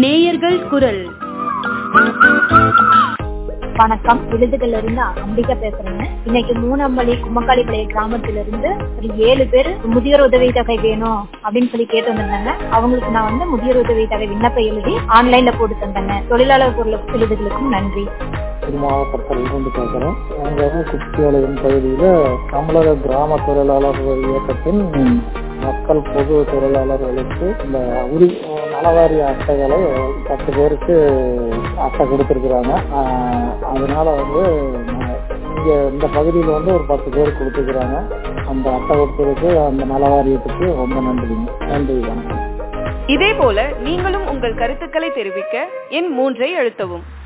நேயர்கள் குரல் வணக்கம் விழுதுகள்ல இருந்து அம்பிகா பேசுறேங்க இன்னைக்கு மூணம்பள்ளி கும்மக்காளிப்பாளைய கிராமத்துல இருந்து ஒரு ஏழு பேர் முதியோர் உதவி தொகை வேணும் அப்படின்னு சொல்லி கேட்டு வந்திருந்தாங்க அவங்களுக்கு நான் வந்து முதியோர் உதவி தொகை விண்ணப்பம் எழுதி ஆன்லைன்ல போட்டு தந்தேங்க தொழிலாளர் பொருள் விழுதுகளுக்கும் நன்றி மாவட்டத்தில் இருந்து பேசுகிறேன் நாங்கள் வந்து குச்சியாலயம் பகுதியில் தமிழக கிராம தொழிலாளர் இயக்கத்தின் மக்கள் பொது தொழிலாளர்களுக்கு இந்த உரி நலவாரி அட்டைகளை பத்து பேருக்கு அட்டை கொடுத்துருக்குறாங்க அதனால வந்து இங்கே இந்த பகுதியில் வந்து ஒரு பத்து பேர் கொடுத்துருக்குறாங்க அந்த அட்டை கொடுத்ததுக்கு அந்த நலவாரியத்துக்கு ரொம்ப நன்றிங்க நன்றி வணக்கம் இதே போல நீங்களும் உங்கள் கருத்துக்களை தெரிவிக்க எண் மூன்றை அழுத்தவும்